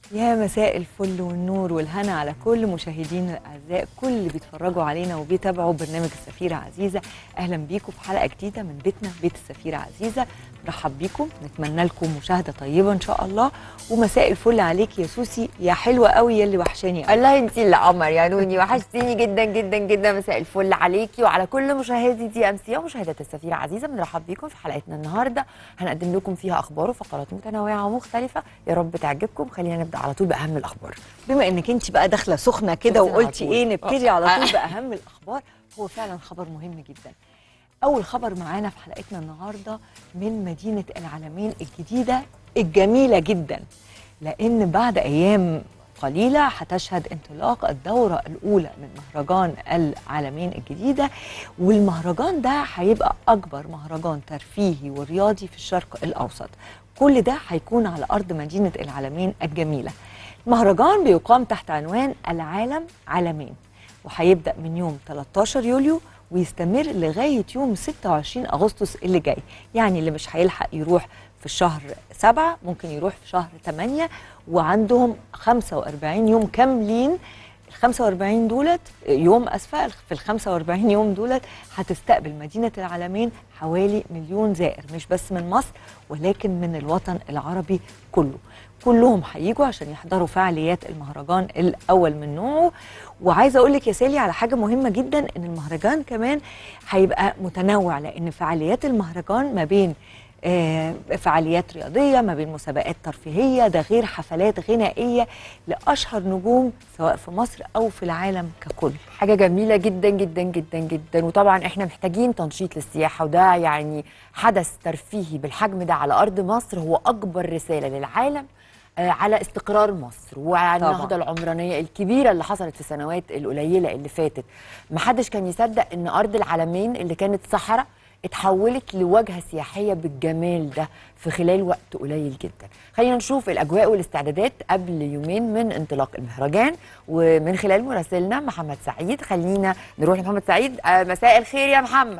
يا مساء الفل والنور والهنا على كل مشاهدينا الاعزاء كل اللي بيتفرجوا علينا وبيتابعوا برنامج السفيره عزيزه اهلا بيكم في حلقه جديده من بيتنا بيت السفيره عزيزه نرحب بيكم نتمنى لكم مشاهده طيبه ان شاء الله ومساء الفل عليك يا سوسي يا حلوه قوي يا اللي وحشاني قوي الله انت اللي قمر يا نوني وحشتيني جدا جدا جدا مساء الفل عليكي وعلى كل مشاهدي دي ام سي ومشاهدات السفيره عزيزه بنرحب بيكم في حلقتنا النهارده هنقدم لكم فيها اخبار وفقرات متنوعه ومختلفه يا رب تعجبكم خلينا نبدا على طول باهم الاخبار بما انك انت بقى داخله سخنه كده شفتي على وقلتي طول. ايه نبتدي آه. على طول باهم الاخبار هو فعلا خبر مهم جدا اول خبر معانا في حلقتنا النهارده من مدينه العالمين الجديده الجميله جدا لان بعد ايام قليله هتشهد انطلاق الدوره الاولى من مهرجان العالمين الجديده والمهرجان ده هيبقى اكبر مهرجان ترفيهي ورياضي في الشرق الاوسط كل ده هيكون على ارض مدينه العالمين الجميله المهرجان بيقام تحت عنوان العالم عالمين وهيبدا من يوم 13 يوليو ويستمر لغايه يوم 26 اغسطس اللي جاي يعني اللي مش هيلحق يروح في الشهر سبعة ممكن يروح في شهر 8 وعندهم 45 يوم كاملين ال 45 دولت يوم اسفه في ال 45 يوم دولت هتستقبل مدينه العالمين حوالي مليون زائر مش بس من مصر ولكن من الوطن العربي كله كلهم هيجوا عشان يحضروا فعاليات المهرجان الاول من نوعه وعايزه اقول لك يا سالي على حاجه مهمه جدا ان المهرجان كمان هيبقى متنوع لان فعاليات المهرجان ما بين آه، فعاليات رياضيه ما بين مسابقات ترفيهيه ده غير حفلات غنائيه لاشهر نجوم سواء في مصر او في العالم ككل حاجه جميله جدا جدا جدا جدا وطبعا احنا محتاجين تنشيط للسياحه وده يعني حدث ترفيهي بالحجم ده على ارض مصر هو اكبر رساله للعالم آه، على استقرار مصر وعلى طبعاً. النهضه العمرانيه الكبيره اللي حصلت في السنوات القليله اللي فاتت محدش كان يصدق ان ارض العالمين اللي كانت صحراء اتحولت لواجهه سياحيه بالجمال ده في خلال وقت قليل جدا خلينا نشوف الاجواء والاستعدادات قبل يومين من انطلاق المهرجان ومن خلال مراسلنا محمد سعيد خلينا نروح لمحمد سعيد آه، مساء الخير يا محمد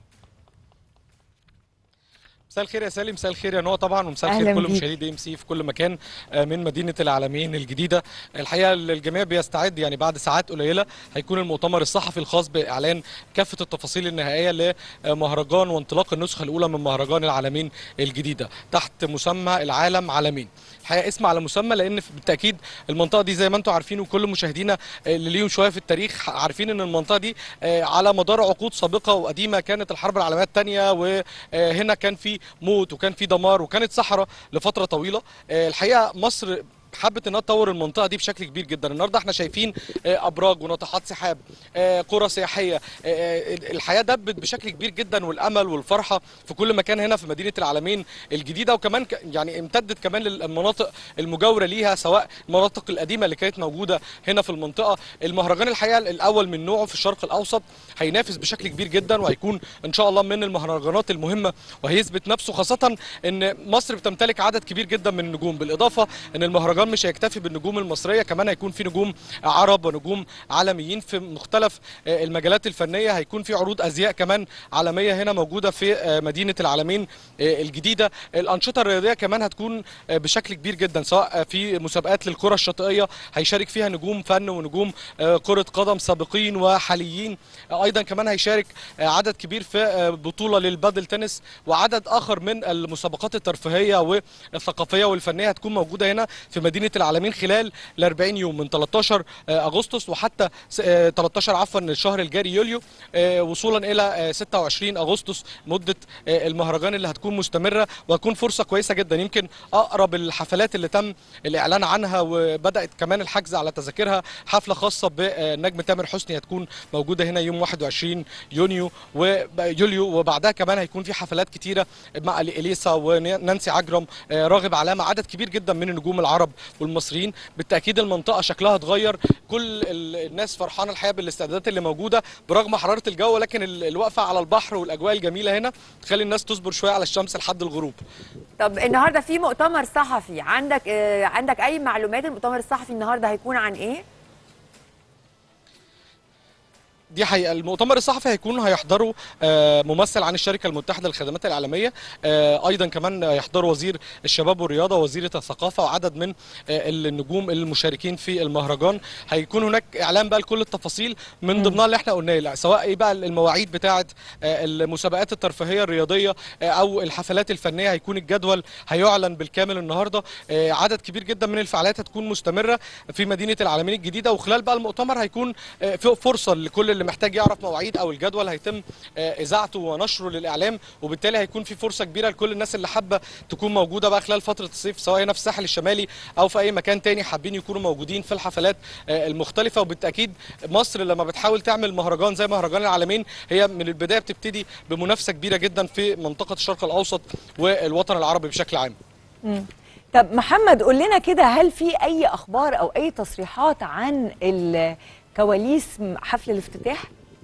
مساء الخير يا سالي مساء الخير يا نوى طبعا ومساء أهلاً الخير كل بيك. مشاهدي دي ام سي في كل مكان آه، من مدينه العالمين الجديده الحقيقه الجميع بيستعد يعني بعد ساعات قليله هيكون المؤتمر الصحفي الخاص باعلان كافه التفاصيل النهائيه لمهرجان وانطلاق النسخه الاولى من مهرجان العالمين الجديده تحت مسمى العالم عالمين الحقيقه اسم على مسمى لان بالتاكيد المنطقه دي زي ما انتم عارفين وكل مشاهدينا اللي ليهم شويه في التاريخ عارفين ان المنطقه دي آه، على مدار عقود سابقه وقديمه كانت الحرب العالميه الثانيه وهنا كان في موت وكان في دمار وكانت صحراء لفتره طويله آه، الحقيقه مصر حبت انها تطور المنطقه دي بشكل كبير جدا النهارده احنا شايفين آه، ابراج وناطحات سحاب آه، قرى سياحيه آه، آه، الحياه دبت بشكل كبير جدا والامل والفرحه في كل مكان هنا في مدينه العالمين الجديده وكمان ك- يعني امتدت كمان للمناطق المجاوره ليها سواء المناطق القديمه اللي كانت موجوده هنا في المنطقه المهرجان الحقيقه الاول من نوعه في الشرق الاوسط هينافس بشكل كبير جدا وهيكون ان شاء الله من المهرجانات المهمه وهيثبت نفسه خاصه ان مصر بتمتلك عدد كبير جدا من النجوم بالاضافه ان المهرجان مش هيكتفي بالنجوم المصريه كمان هيكون في نجوم عرب ونجوم عالميين في مختلف آه، المجالات الفنيه هيكون في عروض ازياء كمان عالميه هنا موجوده في آه، مدينه العالمين آه، الجديده الانشطه الرياضيه كمان هتكون آه، بشكل كبير جدا سواء آه، في مسابقات للكره الشاطئيه هيشارك فيها نجوم فن ونجوم آه، كره قدم سابقين وحاليين آه، ايضا كمان هيشارك آه، عدد كبير في آه، بطوله للبادل تنس وعدد اخر من المسابقات الترفيهيه والثقافيه والفنيه هتكون موجوده هنا في مدينه العالمين خلال ال 40 يوم من 13 آه، اغسطس وحتى س- آه، 13 عفوا الشهر الجاري يوليو آه، وصولا الى آه، 26 اغسطس مده آه، المهرجان اللي هتكون مستمره وهتكون فرصه كويسه جدا يمكن اقرب الحفلات اللي تم الاعلان عنها وبدات كمان الحجز على تذاكرها حفله خاصه بالنجم تامر حسني هتكون موجوده هنا يوم 21 يونيو ويوليو وبعدها كمان هيكون في حفلات كتيره مع اليسا ونانسي عجرم آه، راغب علامه عدد كبير جدا من النجوم العرب والمصريين بالتاكيد المنطقه شكلها اتغير كل ال- الناس فرحانه الحقيقه بالاستعدادات اللي موجوده برغم حراره الجو لكن ال- الوقفه على البحر والاجواء الجميله هنا تخلي الناس تصبر شويه على الشمس لحد الغروب طب النهارده في مؤتمر صحفي عندك آه، عندك اي معلومات المؤتمر الصحفي النهارده هيكون عن ايه دي حقيقة المؤتمر الصحفي هيكون هيحضره آه، ممثل عن الشركة المتحدة للخدمات الإعلامية آه، أيضا كمان يحضره وزير الشباب والرياضة ووزيرة الثقافة وعدد من آه، النجوم المشاركين في المهرجان هيكون هناك إعلان بقى لكل التفاصيل من ضمنها اللي احنا قلناه لا، سواء ايه بقى المواعيد بتاعة آه، المسابقات الترفيهية الرياضية آه، أو الحفلات الفنية هيكون الجدول هيعلن بالكامل النهاردة آه، عدد كبير جدا من الفعاليات هتكون مستمرة في مدينة العالمين الجديدة وخلال بقى المؤتمر هيكون آه، في فرصة لكل اللي محتاج يعرف مواعيد او الجدول هيتم آه، اذاعته ونشره للاعلام وبالتالي هيكون في فرصه كبيره لكل الناس اللي حابه تكون موجوده بقى خلال فتره الصيف سواء هنا في الساحل الشمالي او في اي مكان تاني حابين يكونوا موجودين في الحفلات آه، المختلفه وبالتاكيد مصر لما بتحاول تعمل مهرجان زي مهرجان العالمين هي من البدايه بتبتدي بمنافسه كبيره جدا في منطقه الشرق الاوسط والوطن العربي بشكل عام مم. طب محمد قول لنا كده هل في اي اخبار او اي تصريحات عن الكواليس حفل الافتتاح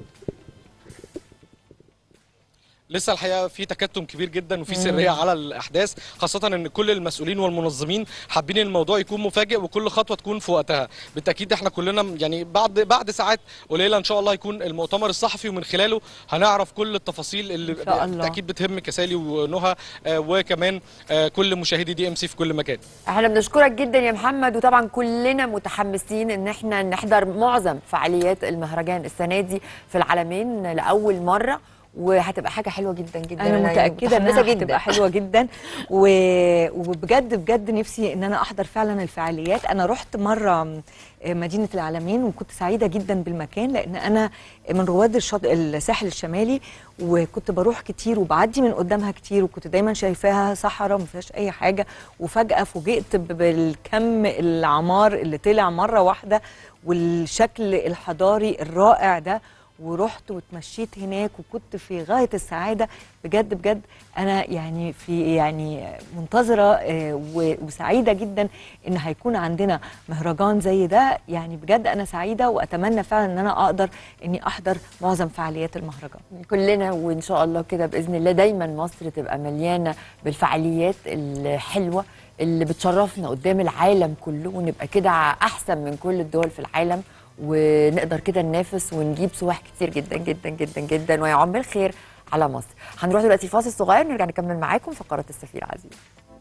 لسه الحقيقه في تكتم كبير جدا وفي سريه على الاحداث خاصه ان كل المسؤولين والمنظمين حابين ان الموضوع يكون مفاجئ وكل خطوه تكون في وقتها بالتاكيد احنا كلنا يعني بعد بعد ساعات قليله ان شاء الله يكون المؤتمر الصحفي ومن خلاله هنعرف كل التفاصيل اللي إن شاء الله. بالتاكيد بتهم كسالي ونهى آه، وكمان آه، كل مشاهدي دي ام سي في كل مكان احنا بنشكرك جدا يا محمد وطبعا كلنا متحمسين ان احنا نحضر معظم فعاليات المهرجان السنه دي في العالمين لاول مره وهتبقى حاجه حلوه جدا جدا انا متاكده انها متحمسة هتبقى حلوه جدا و... وبجد بجد نفسي ان انا احضر فعلا الفعاليات انا رحت مره مدينه العالمين وكنت سعيده جدا بالمكان لان انا من رواد الشط... الساحل الشمالي وكنت بروح كتير وبعدي من قدامها كتير وكنت دايما شايفاها صحراء ما فيهاش اي حاجه وفجاه فوجئت ب- بالكم العمار اللي طلع مره واحده والشكل الحضاري الرائع ده ورحت واتمشيت هناك وكنت في غايه السعاده بجد بجد انا يعني في يعني منتظره آه، و- وسعيده جدا ان هيكون عندنا مهرجان زي ده يعني بجد انا سعيده واتمنى فعلا ان انا اقدر اني احضر معظم فعاليات المهرجان كلنا وان شاء الله كده باذن الله دايما مصر تبقى مليانه بالفعاليات الحلوه اللي بتشرفنا قدام العالم كله ونبقى كده احسن من كل الدول في العالم ونقدر كده ننافس ونجيب سواح كتير جدا جدا جدا جدا ويعم الخير على مصر هنروح دلوقتي فاصل صغير نرجع نكمل معاكم فقرات السفير عزيز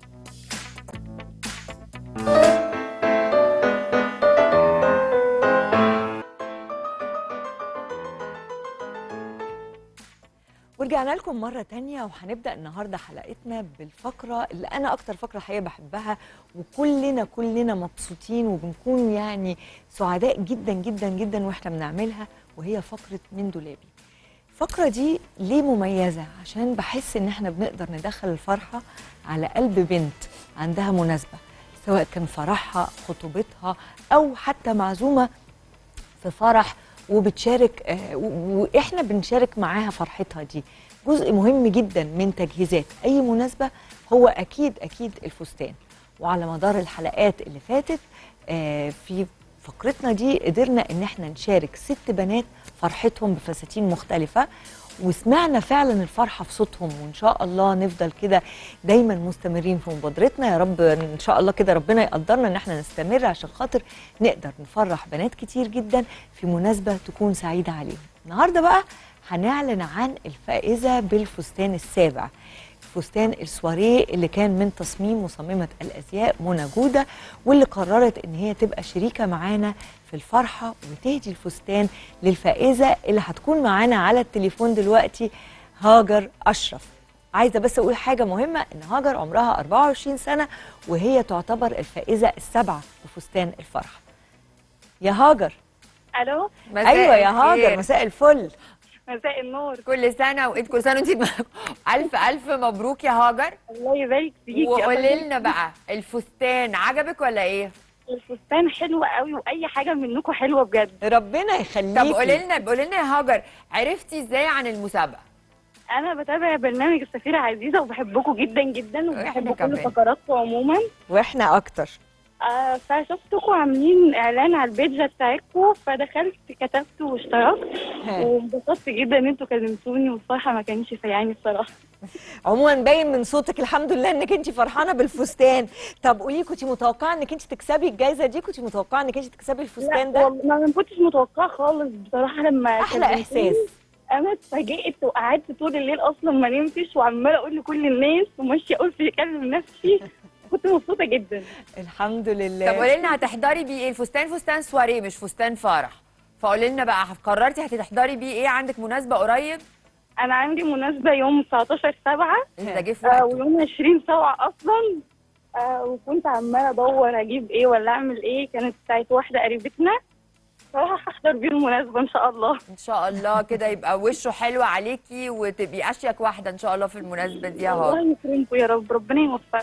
ورجعنا لكم مرة تانية وهنبدأ النهاردة حلقتنا بالفقرة اللي أنا أكتر فقرة حقيقة بحبها وكلنا كلنا مبسوطين وبنكون يعني سعداء جدا جدا جدا وإحنا بنعملها وهي فقرة من دولابي الفقرة دي ليه مميزة؟ عشان بحس إن إحنا بنقدر ندخل الفرحة على قلب بنت عندها مناسبة سواء كان فرحها خطوبتها أو حتى معزومة في فرح وبتشارك آه، و- واحنا بنشارك معاها فرحتها دي جزء مهم جدا من تجهيزات اي مناسبه هو اكيد اكيد الفستان وعلى مدار الحلقات اللي فاتت آه، في فقرتنا دي قدرنا ان احنا نشارك ست بنات فرحتهم بفساتين مختلفه وسمعنا فعلا الفرحه في صوتهم وان شاء الله نفضل كده دايما مستمرين في مبادرتنا يا رب ان شاء الله كده ربنا يقدرنا ان احنا نستمر عشان خاطر نقدر نفرح بنات كتير جدا في مناسبه تكون سعيده عليهم النهارده بقى هنعلن عن الفائزه بالفستان السابع فستان السواريه اللي كان من تصميم مصممة الأزياء منى جودة واللي قررت إن هي تبقى شريكة معانا في الفرحة وتهدي الفستان للفائزة اللي هتكون معانا على التليفون دلوقتي هاجر أشرف عايزة بس أقول حاجة مهمة إن هاجر عمرها 24 سنة وهي تعتبر الفائزة السابعة بفستان الفرحة يا هاجر الو أيوة يا هاجر الخير. مساء الفل مساء النور كل سنه وانت كل سنه وانت الف الف مبروك يا هاجر الله يبارك فيكي وقولي لنا بقى الفستان عجبك ولا ايه الفستان حلو قوي واي حاجه منكم حلوه بجد ربنا يخليكي طب قولي لنا قولي لنا يا هاجر عرفتي ازاي عن المسابقه انا بتابع برنامج السفيره عزيزه وبحبكم جدا جدا وبحب كل كمان. فقراتكم عموما وإحنا أكتر آه فشفتكم عاملين اعلان على البيج بتاعتكم فدخلت كتبت واشتركت ها. وانبسطت جدا ان انتوا كلمتوني والصراحه ما كانش سيعاني الصراحه عموما باين من صوتك الحمد لله انك انت فرحانه بالفستان طب قولي كنت متوقعه انك انت تكسبي الجائزه دي كنت متوقعه انك انت تكسبي الفستان لا ده والله ما كنتش متوقعه خالص بصراحه لما احلى كلمتوني. احساس انا اتفاجئت وقعدت طول الليل اصلا ما نمتش وعماله اقول لكل الناس وماشيه اقول في اكلم نفسي كنت مبسوطه جدا الحمد طب لله قولي لنا هتحضري بيه ايه الفستان فستان سواريه مش فستان فرح فقولي لنا بقى قررتي هتحضري بيه ايه عندك مناسبه قريب انا عندي مناسبه يوم 19 7 ده جه في آه وقته ويوم 20 7 اصلا آه وكنت عماله ادور اجيب ايه ولا اعمل ايه كانت بتاعت واحده قريبتنا صراحه هحضر بيه المناسبه ان شاء الله ان شاء الله كده يبقى وشه حلو عليكي وتبقي اشيك واحده ان شاء الله في المناسبه دي يا هاجر الله يكرمكم يا رب ربنا يوفقكم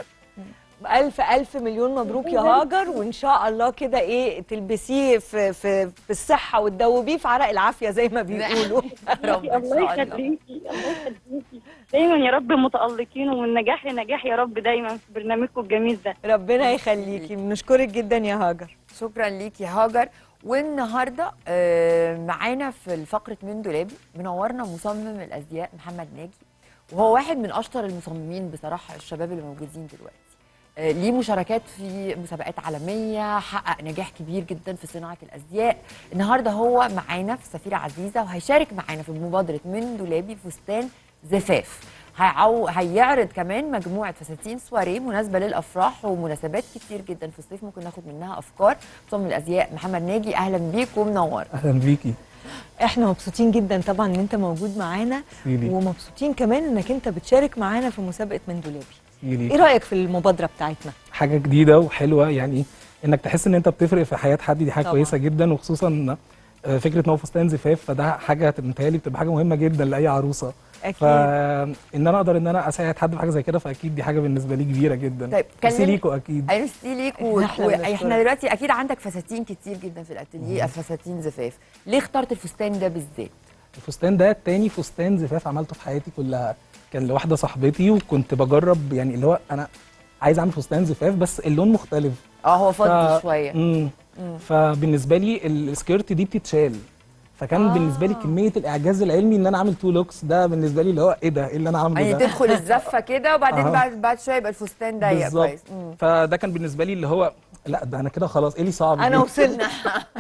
الف الف مليون مبروك يا هاجر وان شاء الله كده ايه تلبسيه في في في الصحه وتدوبيه في عرق العافيه زي ما بيقولوا يا رب ان الله شاء الله يخليكي الله يخليكي دايما يا رب متألقين ومن نجاح لنجاح يا رب دايما في برنامجكم الجميل ده ربنا يخليكي بنشكرك جدا يا هاجر شكرا ليكي يا هاجر والنهارده آه، معانا في فقره من دولابي منورنا مصمم الازياء محمد ناجي وهو واحد من اشطر المصممين بصراحه الشباب اللي موجودين دلوقتي آه، ليه مشاركات في مسابقات عالميه حقق نجاح كبير جدا في صناعه الازياء النهارده هو معانا في سفيره عزيزه وهيشارك معانا في مبادره من دولابي فستان زفاف هيعو... هيعرض كمان مجموعه فساتين سواريه مناسبه للافراح ومناسبات كتير جدا في الصيف ممكن ناخد منها افكار مصمم الازياء محمد ناجي اهلا بيك ومنور اهلا بيكي احنا مبسوطين جدا طبعا ان انت موجود معانا سيدي ومبسوطين كمان انك انت بتشارك معانا في مسابقه من دولابي سيدي ايه رايك في المبادره بتاعتنا حاجه جديده وحلوه يعني انك تحس ان انت بتفرق في حياه حد دي حاجه طبعاً. كويسه جدا وخصوصا آه، فكره ان هو فستان زفاف فده حاجه متهيألي بتبقى حاجه مهمه جدا لاي عروسه اكيد فان انا اقدر ان انا اساعد حد في حاجه زي كده فاكيد دي حاجه بالنسبه لي كبيره جدا طيب، ميرسي كلمني- ليكوا اكيد ميرسي ليك و... إحنا و... بنشكرك. احنا دلوقتي اكيد عندك فساتين كتير جدا في الاتelier فساتين زفاف ليه اخترت الفستان ده بالذات الفستان ده تاني فستان زفاف عملته في حياتي كلها كان لواحده صاحبتي وكنت بجرب يعني اللي هو انا عايز اعمل فستان زفاف بس اللون مختلف اه هو فضي ف- شويه مم. فبالنسبه لي ال- السكيرت دي بتتشال فكان آه. آه. بالنسبه لي كميه الاعجاز العلمي ان انا اعمل تو لوكس ده بالنسبه لي اللي هو ايه ده ايه اللي انا عامله يعني ده تدخل الزفه كده وبعدين أها. بعد بعد شويه يبقى الفستان ضيق بالظبط. كويس مم. فده كان بالنسبه لي اللي هو لا ده انا كده خلاص ايه اللي صعب انا دي؟ وصلنا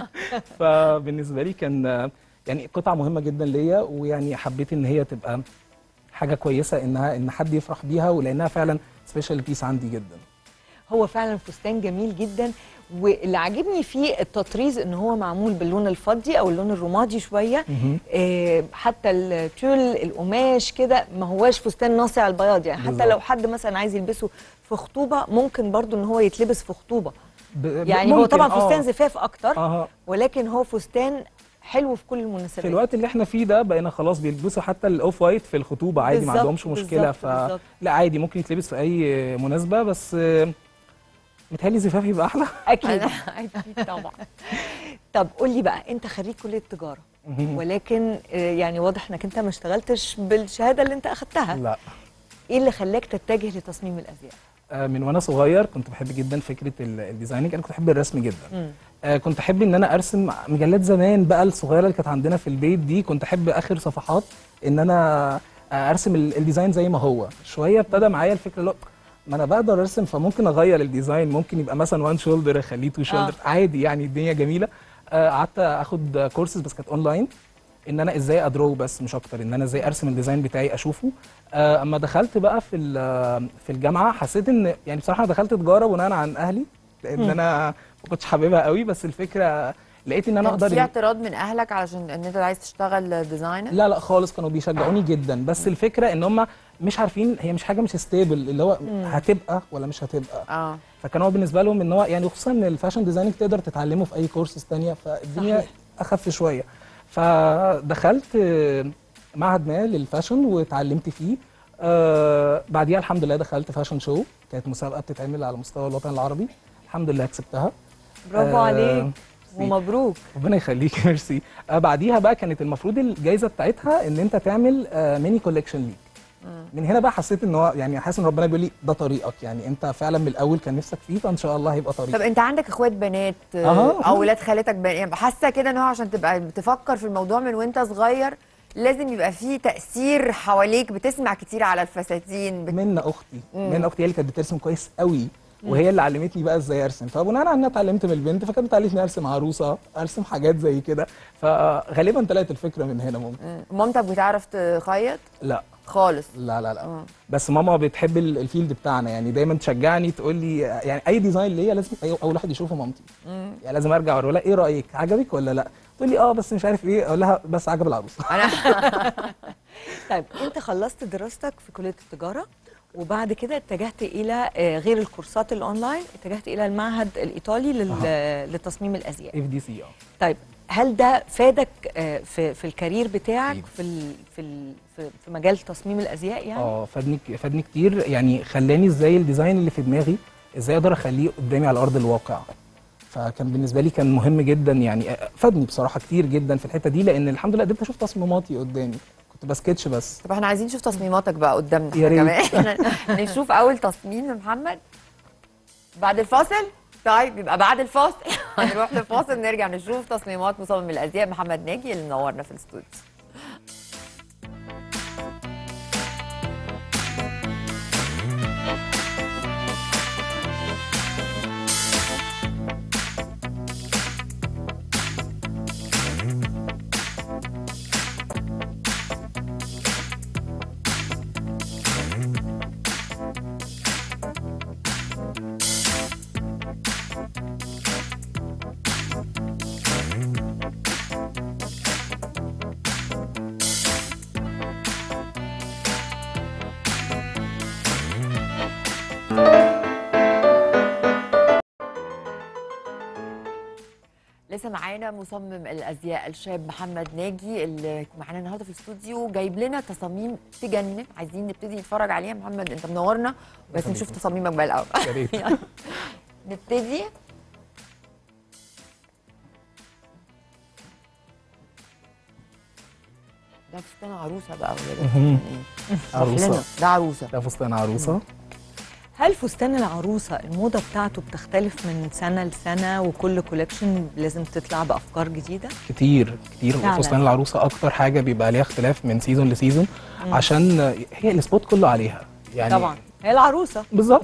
فبالنسبه لي كان آه، يعني قطعه مهمه جدا ليا ويعني حبيت ان هي تبقى حاجه كويسه انها ان حد يفرح بيها ولانها فعلا سبيشال بيس عندي جدا هو فعلا فستان جميل جدا واللي عاجبني فيه التطريز ان هو معمول باللون الفضي او اللون الرمادي شويه مهم. آه حتى التول القماش كده ما هواش فستان ناصع البياض يعني حتى بالظبط. لو حد مثلا عايز يلبسه في خطوبه ممكن برضو ان هو يتلبس في خطوبه ب- يعني هو ممكن، طبعا آه. فستان زفاف اكتر اه ولكن هو فستان حلو في كل المناسبات في الوقت اللي احنا فيه ده بقينا خلاص بيلبسوا حتى الاوف وايت في الخطوبه عادي ما بالظبط، عندهمش مشكله بالظبط، ف بالظبط. لا عادي ممكن يتلبس في اي مناسبه بس آه، متهيألي زفاف يبقى احلى اكيد أنا- اكيد طبعا طب قول لي بقى انت خريج كليه تجاره ولكن آه، يعني واضح انك انت ما اشتغلتش بالشهاده اللي انت اخدتها لا ايه اللي خلاك تتجه لتصميم الازياء آه، من وانا صغير كنت بحب جدا فكره ال- الديزايننج انا كنت بحب الرسم جدا مم. آه، كنت احب ان انا ارسم مجلات زمان بقى الصغيره اللي كانت عندنا في البيت دي كنت احب اخر صفحات ان انا آه، ارسم ال- الديزاين زي ما هو شويه ابتدى معايا الفكره اللي هو ما انا بقدر ارسم فممكن اغير الديزاين ممكن يبقى مثلا وان شولدر اخليه تو شولدر عادي يعني الدنيا جميله آه، قعدت اخد كورسز بس كانت اونلاين ان انا ازاي ادرو بس مش اكتر ان انا ازاي ارسم الديزاين بتاعي اشوفه آه، اما دخلت بقى في ال- في الجامعه حسيت ان يعني بصراحه أنا دخلت تجاره بناء عن اهلي لان انا ما كنتش حاببها قوي بس الفكره لقيت ان انا كان اقدر في اعتراض من اهلك علشان ان انت عايز تشتغل ديزاينر لا لا خالص كانوا بيشجعوني جدا بس الفكره ان هم مش عارفين هي مش حاجه مش ستيبل اللي هو هتبقى ولا مش هتبقى اه فكان هو بالنسبه لهم ان هو يعني خصوصا ان الفاشن ديزايننج تقدر تتعلمه في اي كورسز تانية فالدنيا صحيح. اخف شويه فدخلت آه، معهد ما للفاشن واتعلمت فيه آه بعديها الحمد لله دخلت فاشن شو كانت مسابقه بتتعمل على مستوى الوطن العربي الحمد لله كسبتها برافو آه، عليك ميرسي. ومبروك ربنا يخليك ميرسي آه بعديها بقى كانت المفروض الجائزه بتاعتها ان انت تعمل آه ميني كوليكشن ليك من هنا بقى حسيت ان هو يعني حاسس ان ربنا بيقول لي ده طريقك يعني انت فعلا من الاول كان نفسك فيه فان شاء الله هيبقى طب طريقك انت عندك اخوات بنات آه، أها. او ولاد خالتك بنات يعني حاسه كده ان هو عشان تبقى بتفكر في الموضوع من وانت صغير لازم يبقى فيه تاثير حواليك بتسمع كتير على الفساتين بت... من اختي من اختي هي اللي كانت بترسم كويس قوي وهي اللي علمتني بقى ازاي ارسم فبناء على انها اتعلمت من البنت فكانت بتعلمني ارسم عروسه ارسم حاجات زي كده فغالبا طلعت الفكره من هنا ممكن مم. مامتك بتعرف تخيط لا خالص لا لا لا آه. بس ماما بتحب ال- الفيلد بتاعنا يعني دايما تشجعني تقول لي يعني اي ديزاين ليا لازم أي- اول واحد يشوفه مامتي يعني لازم ارجع اقول لها ايه رايك عجبك ولا لا تقول لي اه بس مش عارف ايه اقول لها بس عجب العروسه انا طيب انت خلصت دراستك في كليه التجاره وبعد كده اتجهت الى آه، غير الكورسات الاونلاين اتجهت الى المعهد الايطالي لل- لتصميم الازياء اف دي سي اه طيب هل ده فادك آه، في في الكارير بتاعك أكيد. في ال- في ال- في في مجال تصميم الازياء يعني اه فادني فادني كتير يعني خلاني ازاي الديزاين اللي في دماغي ازاي اقدر اخليه قدامي على ارض الواقع فكان بالنسبه لي كان مهم جدا يعني آه، فادني بصراحه كتير جدا في الحته دي لان الحمد لله قدرت اشوف تصميماتي قدامي كنت بسكتش بس طب احنا عايزين نشوف تصميماتك بقى قدامنا يا احنا ريت. كمان احنا نشوف اول تصميم لمحمد بعد الفاصل طيب يبقى بعد الفاصل هنروح للفاصل نرجع نشوف تصميمات مصمم الازياء محمد ناجي اللي منورنا في الاستوديو لسه معانا مصمم الازياء الشاب محمد ناجي اللي معانا النهارده في الاستوديو جايب لنا تصاميم تجنن عايزين نبتدي نتفرج عليها محمد انت منورنا بس يخليك. نشوف تصاميمك بقى الاول يا ريت يلا. نبتدي ده فستان عروسه بقى ولا ده فستان مهم. ايه؟ اشرح عروسة. لنا. ده عروسه ده فستان عروسه هل فستان العروسه الموضه بتاعته بتختلف من سنه لسنه وكل كولكشن لازم تطلع بافكار جديده كتير كتير فعلاً. فستان العروسه اكتر حاجه بيبقى عليها اختلاف من سيزون لسيزون عشان هي السبوت كله عليها يعني طبعا هي العروسه بالظبط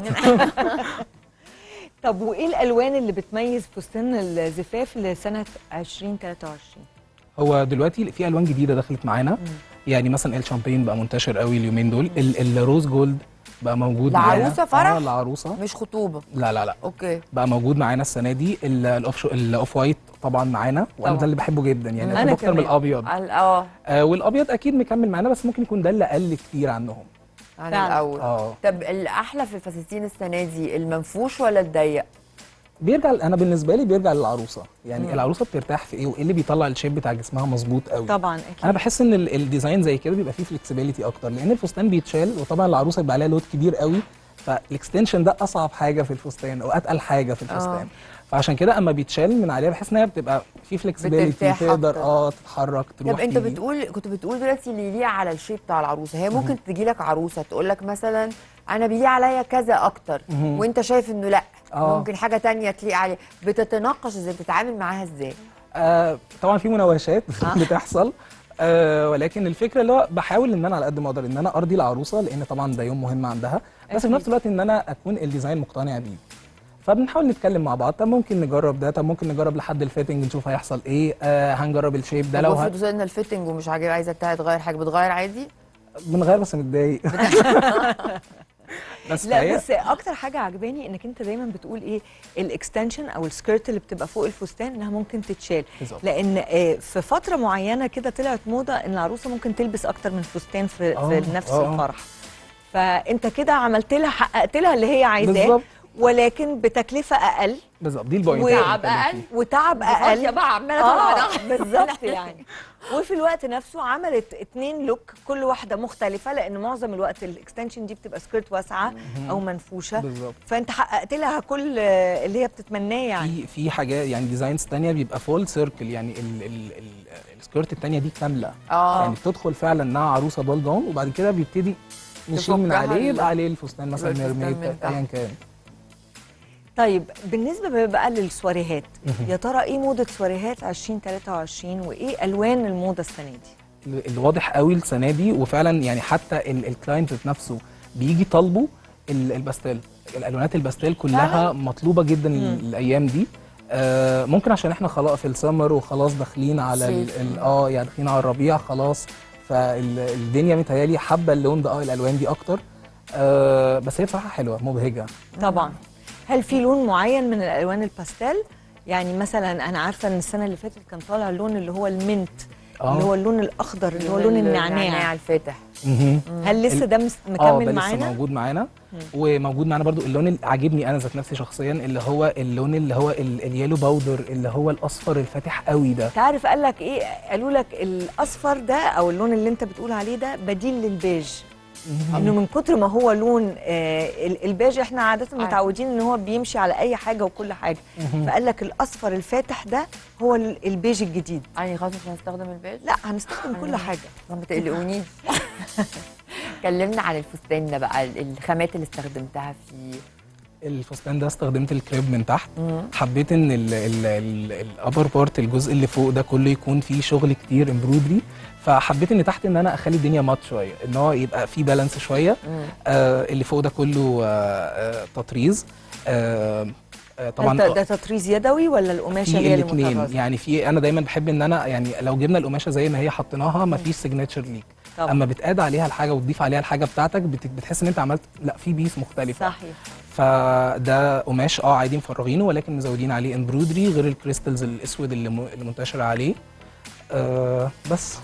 طب وايه الالوان اللي بتميز فستان الزفاف لسنه 2023 هو دلوقتي في الوان جديده دخلت معانا يعني مثلا الشامبين بقى منتشر قوي اليومين دول ال- الروز جولد بقى موجود معانا. العروسة فرح؟ اه العروسه مش خطوبه لا لا لا اوكي بقى موجود معانا السنه دي ال- الاوف شو الاوف وايت طبعا معانا وانا طبعاً. ده اللي بحبه جدا يعني أنا بحبه اكتر من كمان. الابيض ال- اه آه والابيض اكيد مكمل معانا بس ممكن يكون ده اللي قل كتير عنهم عن فعلاً. الاول اه طب الاحلى في الفساتين السنه دي المنفوش ولا الضيق بيرجع انا بالنسبه لي بيرجع للعروسه يعني مم. العروسه بترتاح في ايه وايه اللي بيطلع الشيب بتاع جسمها مظبوط قوي طبعا اكيد انا بحس ان ال- الديزاين زي كده بيبقى فيه فلكسبيليتي اكتر لان الفستان بيتشال وطبعا العروسه بيبقى عليها لود كبير قوي فالاكستنشن ده اصعب حاجه في الفستان او اتقل حاجه في الفستان فعشان كده اما بيتشال من عليها بحس ان هي بتبقى في فلكسبيليتي بترتاح تقدر أكتر. اه تتحرك تروح طب انت تيجي. بتقول كنت بتقول دلوقتي اللي يليق على الشيب بتاع العروسه هي ممكن تجي لك عروسه تقول لك مثلا انا بيليق عليا كذا اكتر مهم. وانت شايف انه لا آه. ممكن حاجه تانية تليق عليه بتتناقش ازاي بتتعامل معاها ازاي آه طبعا في مناوشات بتحصل آه ولكن الفكره اللي هو بحاول ان انا على قد ما اقدر ان انا ارضي العروسه لان طبعا ده يوم مهم عندها بس في أكيد. نفس الوقت ان انا اكون الديزاين مقتنع بيه فبنحاول نتكلم مع بعض طب ممكن نجرب ده طب ممكن نجرب لحد الفيتنج نشوف هيحصل ايه آه هنجرب الشيب ده طب لو افرض ه... وصلنا الفيتنج ومش عاجب عايزه بتاعي تغير حاجه بتغير عادي بنغير بس متضايق بس لا فهي- بس اكتر حاجه عجباني انك انت دايما بتقول ايه الاكستنشن او السكيرت اللي بتبقى فوق الفستان انها ممكن تتشال بالظبط. لان آه، في فتره معينه كده طلعت موضه ان العروسه ممكن تلبس اكتر من فستان في, آه، في نفس آه. الفرح فانت كده عملت لها حققت لها اللي هي عايزاه بالظبط. ولكن بتكلفه اقل بالظبط دي البوينت وتعب اللي بنتكلم اقل فيه. وتعب اقل يا بقى عماله اه تقعد بالظبط يعني وفي الوقت نفسه عملت اتنين لوك كل واحده مختلفه لان معظم الوقت الاكستنشن دي بتبقى سكيرت واسعه او منفوشه بالظبط فانت حققت لها كل آه، اللي هي بتتمناه يعني في في حاجات يعني ديزاينز تانية بيبقى فول سيركل يعني ال ال ال السكيرت التانية دي كامله اه يعني بتدخل فعلا انها عروسه بال جون وبعد كده بيبتدي نشيل من تفكها عليه ال- يبقى عليه الفستان مثلا يبقى الفستان ميرميد من تحت. ايا كان طيب بالنسبه بقى للسواريهات مهم. يا ترى ايه موضه سواريهات 2023 وايه الوان الموضه السنه دي ال- الواضح قوي السنه دي وفعلا يعني حتى ال- الكلاينت ذات نفسه بيجي طالبه ال- الباستيل الالوانات الباستيل كلها فعلاً؟ مطلوبه جدا مم. الايام دي آه ممكن عشان احنا خلاص في السمر وخلاص داخلين على ال- صيف. ال- اه يعني داخلين على الربيع خلاص فالدنيا متهيالي حابه اللون ده اه الالوان دي اكتر آه بس هي بصراحه حلوه مبهجه طبعا هل في لون معين من الالوان الباستيل يعني مثلا انا عارفه ان السنه اللي فاتت كان طالع اللون اللي هو المنت آه. اللي هو اللون الاخضر اللي هو لون النعناع الفاتح مهم. هل لسه ال- ده مس- اه ده مكمل لسه معانا موجود معانا وموجود معانا برضو اللون اللي عاجبني انا ذات نفسي شخصيا اللي هو اللون اللي هو ال- اليالو باودر اللي هو الاصفر الفاتح قوي ده تعرف قال لك ايه قالوا لك الاصفر ده او اللون اللي انت بتقول عليه ده بديل للبيج انه من كتر ما هو لون آه ال- البيج احنا عاده متعودين ان هو بيمشي على اي حاجه وكل حاجه فقال لك الاصفر الفاتح ده هو ال- البيج الجديد يعني خلاص مش هنستخدم البيج لا هنستخدم كل حاجه ما تقلقونيش كلمنا عن الفستان ده بقى الخامات اللي استخدمتها فيه الفستان ده استخدمت الكريب من تحت حبيت ان الابر بارت الجزء اللي فوق ده كله يكون فيه شغل كتير امبرودري فحبيت ان تحت ان انا اخلي الدنيا مات شويه ان هو يبقى فيه بالانس شويه آه اللي فوق ده كله آه آه تطريز آه آه طبعا طبعا ده, ده تطريز يدوي ولا القماشه في هي اللي الاثنين مطرزه يعني في انا دايما بحب ان انا يعني لو جبنا القماشه زي ما هي حطيناها ما فيش سيجنتشر ليك طبعا. اما بتقاد عليها الحاجه وتضيف عليها الحاجه بتاعتك بت- بتحس ان انت عملت لا في بيس مختلفه صحيح فده قماش اه عادي مفرغينه ولكن مزودين عليه امبرودري غير الكريستلز الاسود اللي, م... اللي منتشره عليه آه بس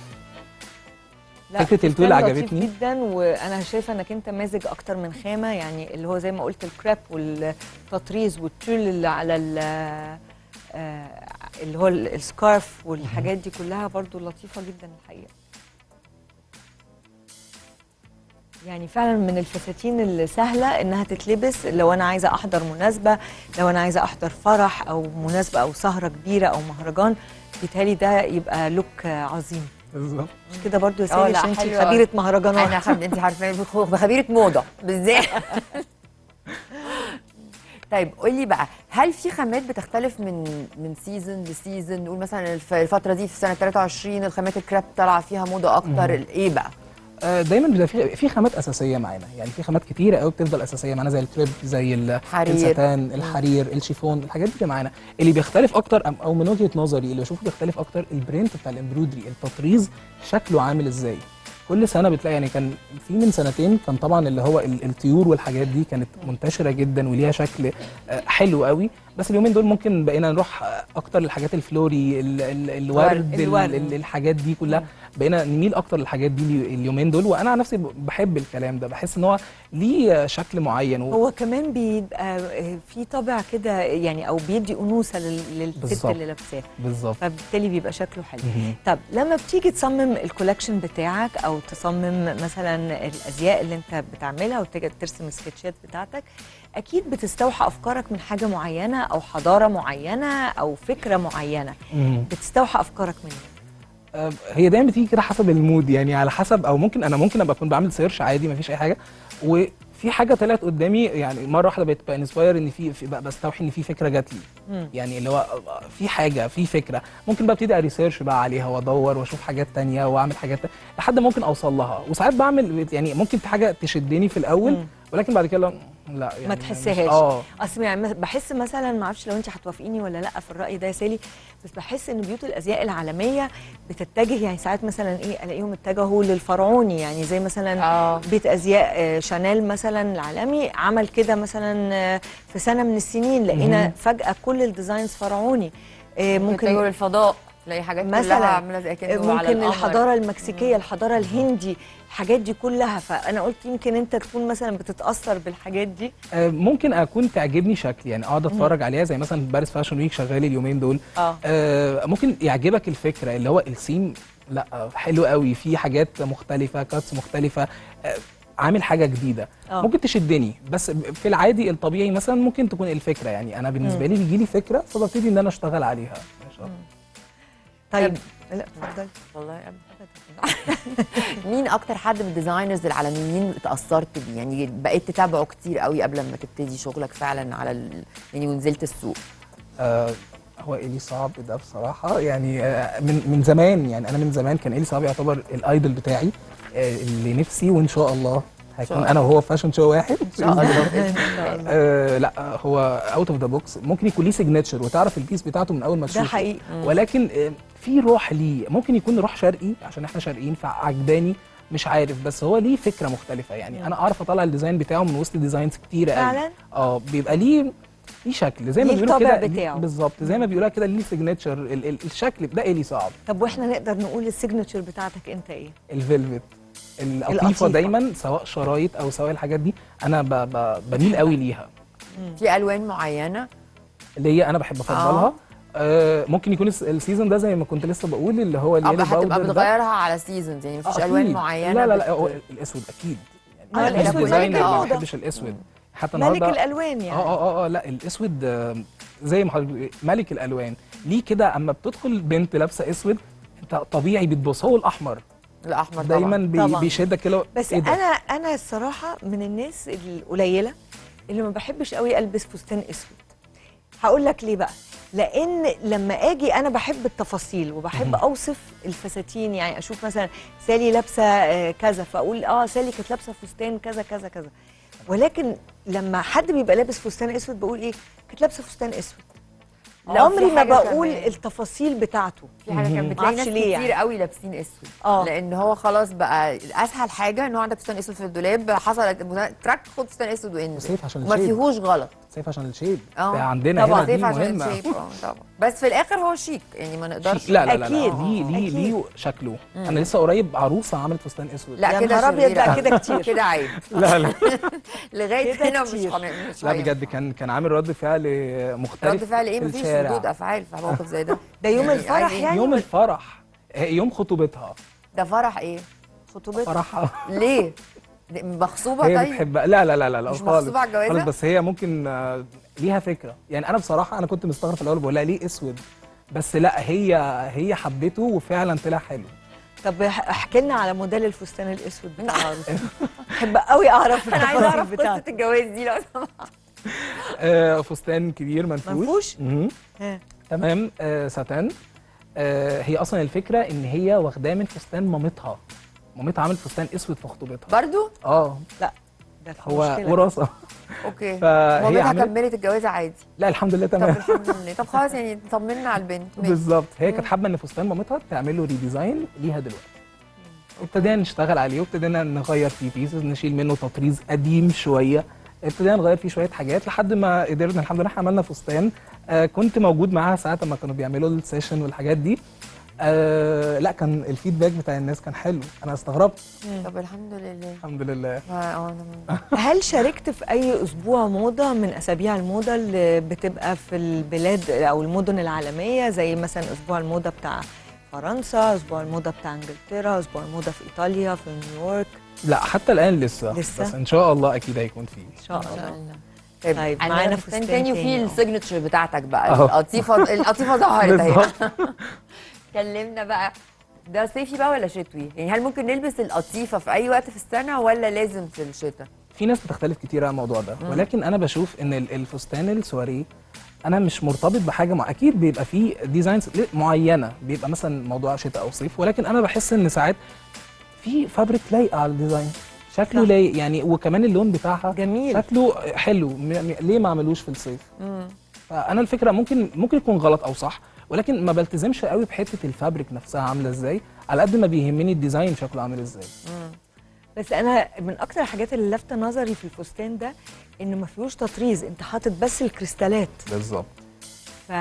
لا، فكرة فستان التول لطيف عجبتني. جدا وانا شايفه انك انت مازج اكتر من خامه يعني اللي هو زي ما قلت الكريب والتطريز والتول اللي على ال- آه، اللي هو ال- السكارف والحاجات دي كلها برضو لطيفه جدا الحقيقه يعني فعلا من الفساتين السهله انها تتلبس لو انا عايزه احضر مناسبه لو انا عايزه احضر فرح او مناسبه او سهره كبيره او مهرجان بيتهيألي ده يبقى لوك عظيم بالظبط مش كده برضو يا اه، سالي لا، عشان انت حلوة. خبيره مهرجانات انا خد... انت عارفه خبيره موضه بالذات طيب قولي بقى هل في خامات بتختلف من من سيزون لسيزون نقول مثلا الف- الفتره دي في سنه 23 الخامات الكراب طالعه فيها موضه اكتر ايه بقى آه دايما بيبقى في في خامات اساسيه معانا يعني في خامات كتيره قوي بتفضل اساسيه معانا زي الكريب زي ال- حرير. الستان الحرير الشيفون الحاجات دي بتبقى معانا اللي بيختلف اكتر أم- او من وجهه نظري اللي بشوفه بيختلف اكتر البرنت بتاع الامبرودري التطريز شكله عامل ازاي كل سنه بتلاقي يعني كان في من سنتين كان طبعا اللي هو ال- الطيور والحاجات دي كانت منتشره جدا وليها شكل آه، حلو قوي بس اليومين دول ممكن بقينا نروح آه، اكتر للحاجات الفلوري ال- ال- الورد ال- الورد. ال- الحاجات دي كلها بقينا نميل اكتر للحاجات دي اليو- اليومين دول وانا عن نفسي ب- بحب الكلام ده بحس ان هو ليه شكل معين و... هو كمان بيبقى في طابع كده يعني او بيدي انوثه لل- للست بالظبط. اللي لابساه بالظبط فبالتالي بيبقى شكله حلو مهم. طب لما بتيجي تصمم الكولكشن بتاعك او تصمم مثلا الازياء اللي انت بتعملها وتيجي ترسم السكتشات بتاعتك اكيد بتستوحى افكارك من حاجه معينه او حضاره معينه او فكره معينه مهم. بتستوحى افكارك منين آه، هي دايما بتيجي كده حسب المود يعني على حسب او ممكن انا ممكن ابقى اكون بعمل سيرش عادي مفيش اي حاجه وفي حاجه طلعت قدامي يعني مره واحده بقيت انسباير ان في, في بقى بستوحي ان في فكره جات لي مم. يعني اللي هو في حاجه في فكره ممكن بقى ابتدي اريسيرش بقى عليها وادور واشوف حاجات تانية واعمل حاجات تانية لحد ما ممكن اوصل لها وساعات بعمل يعني ممكن في حاجه تشدني في الاول مم. ولكن بعد كده لا لا يعني ما مش- تحسهاش اه اصل يعني بحس مثلا ما اعرفش لو انت هتوافقيني ولا لا في الراي ده يا سالي بس بحس ان بيوت الازياء العالميه بتتجه يعني ساعات مثلا ايه الاقيهم اتجهوا للفرعوني يعني زي مثلا اه بيت ازياء آه، شانيل مثلا العالمي عمل كده مثلا آه، في سنه من السنين لقينا مهم. فجاه كل الديزاينز فرعوني آه، ممكن تجوا ممكن للفضاء تلاقي حاجات مثلاً، كلها عامله زي كده على ممكن القمر. الحضاره المكسيكيه الحضاره الهندي الحاجات دي كلها فانا قلت يمكن انت تكون مثلا بتتاثر بالحاجات دي آه، ممكن اكون تعجبني شكل يعني اقعد اتفرج عليها زي مثلا باريس فاشن ويك شغال اليومين دول اه آه، ممكن يعجبك الفكره اللي هو السيم لا حلو قوي في حاجات مختلفه كاتس مختلفه آه، عامل حاجه جديده آه. ممكن تشدني بس في العادي الطبيعي مثلا ممكن تكون الفكره يعني انا بالنسبه لي بيجي لي فكره فببتدي ان انا اشتغل عليها ما شاء الله طيب لا اتفضلي والله أبدا مين اكتر حد من الديزاينرز العالميين اتاثرت بيه يعني بقيت تتابعه كتير قوي قبل ما تبتدي شغلك فعلا على ال... يعني ونزلت السوق آه هو إلي صعب ده بصراحة يعني آه من من زمان يعني أنا من زمان كان إلي صعب يعتبر الأيدول بتاعي آه اللي نفسي وإن شاء الله هيكون الله. أنا وهو فاشن شو واحد ان شاء الله آه لا هو اوت اوف ذا بوكس ممكن يكون ليه سيجنتشر وتعرف البيس بتاعته من اول ما ده تشوفه حقيقي ولكن آه في روح ليه ممكن يكون روح شرقي عشان احنا شرقيين فعجباني مش عارف بس هو ليه فكره مختلفه يعني انا اعرف اطلع الديزاين بتاعه من وسط ديزاينز كتيره قوي فعلا اه بيبقى ليه ليه شكل زي ما ليه بيقولوا الطابع كده بتاعه. بالظبط زي ما بيقولوا كده ليه سيجنتشر ال ال الشكل ده إلي صعب طب واحنا نقدر نقول السيجنتشر بتاعتك انت ايه الفيلفت القطيفه القطيفة. دايما سواء شرايط او سواء الحاجات دي انا ب ب بميل قوي ليها في الوان معينه اللي هي انا بحب افضلها آه ممكن يكون الس- السيزون ده زي ما كنت لسه بقول اللي هو اه اليلو هتبقى باودر ده. بتغيرها على سيزونز يعني مفيش أكيد. الوان معينه لا لا بت- لا هو الاسود اكيد ما يعني الأسود أنا ملك ديزاينر ما الموضة. بحبش الاسود حتى ملك النهارده الالوان يعني اه اه اه لا الاسود آه، زي ما حضرتك بتقولي، ملك الالوان ليه كده اما بتدخل بنت لابسه اسود انت طبيعي بتبص هو الاحمر الاحمر دايما طبعا بي طبعاً. بيشدك كده بس إيه ده؟ انا انا الصراحه من الناس القليله اللي ما بحبش قوي البس فستان اسود هقول لك ليه بقى لان لما اجي انا بحب التفاصيل وبحب اوصف الفساتين يعني اشوف مثلا سالي لابسه آه، كذا فاقول اه سالي كانت لابسه فستان كذا كذا كذا ولكن لما حد بيبقى لابس فستان اسود بقول ايه كانت لابسه فستان اسود لو في عمري ما حاجة بقول كمان. التفاصيل بتاعته في حاجه كان بتلاقي معرفش ناس ليه كتير يعني. قوي لابسين اسود اه لان هو خلاص بقى اسهل حاجه ان هو عندك فستان اسود في الدولاب حصل تراك خد فستان اسود وانزل سيف عشان وما الشيب فيهوش غلط سيف عشان الشيب اه. ده عندنا طبعاً. هنا دي سيف عشان مهمه الشيب اه طبعا بس في الاخر هو شيك يعني ما نقدرش شيك. لا لا لا, أكيد. لا. ليه ليه أكيد. ليه شكله انا لسه قريب عروسه عملت فستان اسود لا يا كده نهار أبيض، شريرة لا أوي. كده كتير. كده عيب لا لا لغايه كده هنا مش كتير. هن- مش لا هين. بجد كان كان عامل رد فعل مختلف رد فعل ايه في مفيش الشارع. ردود افعال في موقف زي ده ده يوم يعني الفرح عايز إيه؟ يعني يوم الفرح يوم خطوبتها ده فرح ايه خطوبتها فرحها ليه دي مغصوبه هي طيب بتحب لا لا لا لا, لا مش خالص مغصوبة على الجوازة؟ خالص بس هي ممكن آه، ليها فكره يعني انا بصراحه انا كنت مستغرب في الاول بقول لها ليه اسود بس لا هي هي حبته وفعلا طلع حلو طب اح- احكي لنا على موديل الفستان الاسود بتاع العروسه احب قوي اعرف انا عايزه اعرف التفاصيل قصه بتاعته الجواز دي لو سمحت آه فستان كبير منفوش منفوش؟ مهم. ها. تمام آه ساتان آه هي اصلا الفكره ان هي واخداه من فستان مامتها مامتها عملت فستان اسود في خطوبتها برضو اه لا ده في هو مشكلة. وراثه اوكي فهي مامتها عملت كملت الجوازه عادي لا الحمد لله طب تمام الحمد لله طب خلاص يعني طمنا على البنت ماشي. بالظبط هي كانت حابه ان فستان مامتها تعمل له ريديزاين ليها دلوقتي ابتدينا نشتغل عليه وابتدينا نغير فيه بيسز نشيل منه تطريز قديم شويه ابتدينا نغير فيه شويه حاجات لحد ما قدرنا الحمد لله عملنا فستان آه كنت موجود معاها ساعه ما كانوا بيعملوا السيشن والحاجات دي آه لا كان الفيدباك بتاع الناس كان حلو انا استغربت طب الحمد لله الحمد لله اه آه، أنا- هل شاركت في اي اسبوع موضه من اسابيع الموضه اللي بتبقى في البلاد او المدن العالميه زي مثلا اسبوع الموضه بتاع فرنسا اسبوع الموضه بتاع انجلترا اسبوع الموضه في ايطاليا في نيويورك لا حتى الان لسه لسه؟ بس ان شاء الله اكيد هيكون فيه ان شاء ان شاء الله الله طيب، عندنا معانا فستان فستان تاني وفي تاني، اه. السيجنتشر بتاعتك بقى اهو. القطيفه القطيفه ظهرت اهي بالظبط كلمنا بقى ده صيفي بقى ولا شتوي؟ يعني هل ممكن نلبس القطيفه في اي وقت في السنه ولا لازم في الشتاء؟ في ناس بتختلف كتير على الموضوع ده ولكن انا بشوف ان ال- الفستان السواريه انا مش مرتبط بحاجه مع اكيد بيبقى فيه ديزاينز معينه بيبقى مثلا موضوع شتاء او صيف ولكن انا بحس ان ساعات في فابريك لايقه على الديزاين شكله صح. لايق يعني وكمان اللون بتاعها جميل. شكله حلو م- م- ليه ما عملوش في الصيف فانا الفكره ممكن ممكن يكون غلط او صح ولكن ما بلتزمش قوي بحته الفابريك نفسها عامله ازاي على قد ما بيهمني الديزاين شكله عامل ازاي بس انا من اكتر الحاجات اللي لافته نظري في الفستان ده انه ما فيهوش تطريز انت حاطط بس الكريستالات بالظبط ف